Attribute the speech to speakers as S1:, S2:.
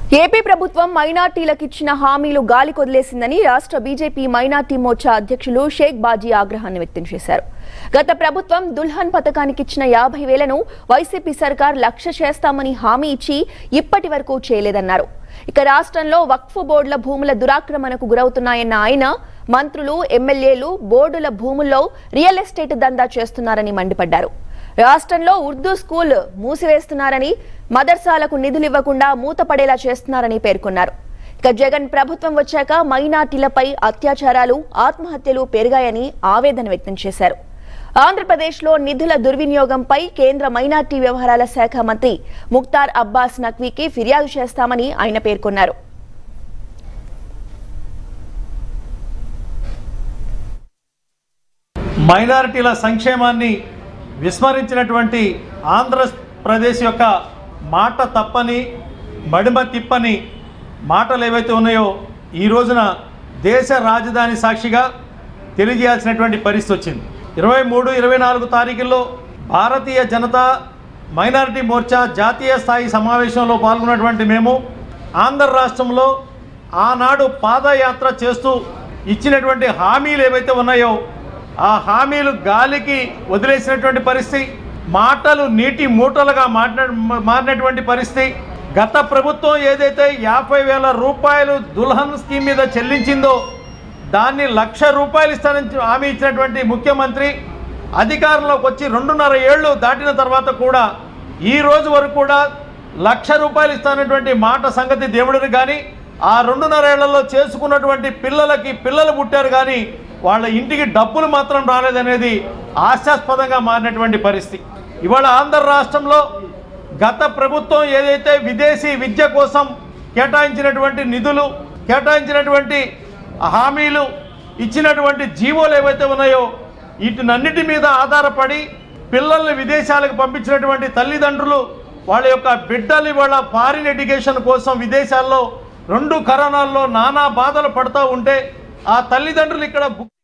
S1: AP ప్రభుత్వం మైనార్టీలకు ఇచ్చిన హామీలు గాలి కొదిలేసిందని రాష్ట్ర బీజేపీ మైనార్టీ మోర్చా అధ్యక్షులు షేక్ బాజీ ఆగ్రహాన్ని వ్యక్తం చేశారు గత ప్రభుత్వం దుల్హన్ పథకానికి ఇచ్చిన యాభై వేలను వైసీపీ సర్కార్ లక్ష్య చేస్తామని హామీ ఇచ్చి ఇప్పటి వరకు చేయలేదన్నారు ఇక రాష్ట్రంలో వక్ఫ్ బోర్డుల భూముల దురాక్రమణకు గురవుతున్నాయన్న ఆయన మంత్రులు ఎమ్మెల్యేలు బోర్డుల భూముల్లో రియల్ ఎస్టేట్ దందా చేస్తున్నారని మండిపడ్డారు రాష్ట్రంలో ఉర్దూ స్కూల్ మూసివేస్తున్నారని మదర్సాలకు నిధులు ఇవ్వకుండా మూతపడేలా చేస్తున్నారని పేర్కొన్నారు ఇక జగన్ ప్రభుత్వం వచ్చాక మైనార్టీలపై అత్యాచారాలు ఆత్మహత్యలు పెరిగాయని ఆవేదన వ్యక్తం చేశారు ఆంధ్రప్రదేశ్లో నిధుల దుర్వినియోగంపై కేంద్ర మైనార్టీ వ్యవహారాల శాఖ మంత్రి ముక్తార్ అబ్బాస్ నక్వీకి ఫిర్యాదు చేస్తామని ఆయన పేర్కొన్నారు
S2: మైనారిటీల సంక్షేమాన్ని విస్మరించినటువంటి ఆంధ్రప్రదేశ్ యొక్క మాట తప్పని మడిమ తిప్పని మాటలు ఏవైతే ఉన్నాయో ఈ రోజున దేశ రాజధాని సాక్షిగా తెలియజేయాల్సినటువంటి పరిస్థితి వచ్చింది ఇరవై మూడు ఇరవై నాలుగు తారీఖుల్లో భారతీయ జనతా మైనారిటీ మోర్చా జాతీయ స్థాయి సమావేశంలో పాల్గొన్నటువంటి మేము ఆంధ్ర రాష్ట్రంలో ఆనాడు పాదయాత్ర చేస్తూ ఇచ్చినటువంటి హామీలు ఏవైతే ఉన్నాయో ఆ హామీలు గాలికి వదిలేసినటువంటి పరిస్థితి మాటలు నీటి మూటలుగా మాట్లా మారినటువంటి పరిస్థితి గత ప్రభుత్వం ఏదైతే యాభై వేల రూపాయలు దుల్హన్ స్కీమ్ మీద చెల్లించిందో దాన్ని లక్ష రూపాయలు ఇస్తానని హామీ ఇచ్చినటువంటి ముఖ్యమంత్రి అధికారంలోకి వచ్చి రెండున్నర ఏళ్ళు దాటిన తర్వాత కూడా ఈ రోజు వరకు కూడా లక్ష రూపాయలు ఇస్తానటువంటి మాట సంగతి దేవుడిని కానీ ఆ రెండున్నర ఏళ్లలో చేసుకున్నటువంటి పిల్లలకి పిల్లలు పుట్టారు కానీ వాళ్ళ ఇంటికి డబ్బులు మాత్రం రాలేదనేది ఆశాస్పదంగా మారినటువంటి పరిస్థితి ఇవాళ ఆంధ్ర రాష్ట్రంలో గత ప్రభుత్వం ఏదైతే విదేశీ విద్య కోసం కేటాయించినటువంటి నిధులు కేటాయించినటువంటి హామీలు ఇచ్చినటువంటి జీవోలు ఏవైతే ఉన్నాయో వీటినన్నిటి మీద ఆధారపడి పిల్లల్ని విదేశాలకు పంపించినటువంటి తల్లిదండ్రులు వాళ్ళ యొక్క బిడ్డలు వాళ్ళ ఫారిన్ ఎడ్యుకేషన్ కోసం విదేశాల్లో రెండు కరోనాల్లో నానా బాధలు పడుతూ ఉంటే ఆ తల్లిదండ్రులు ఇక్కడ బు-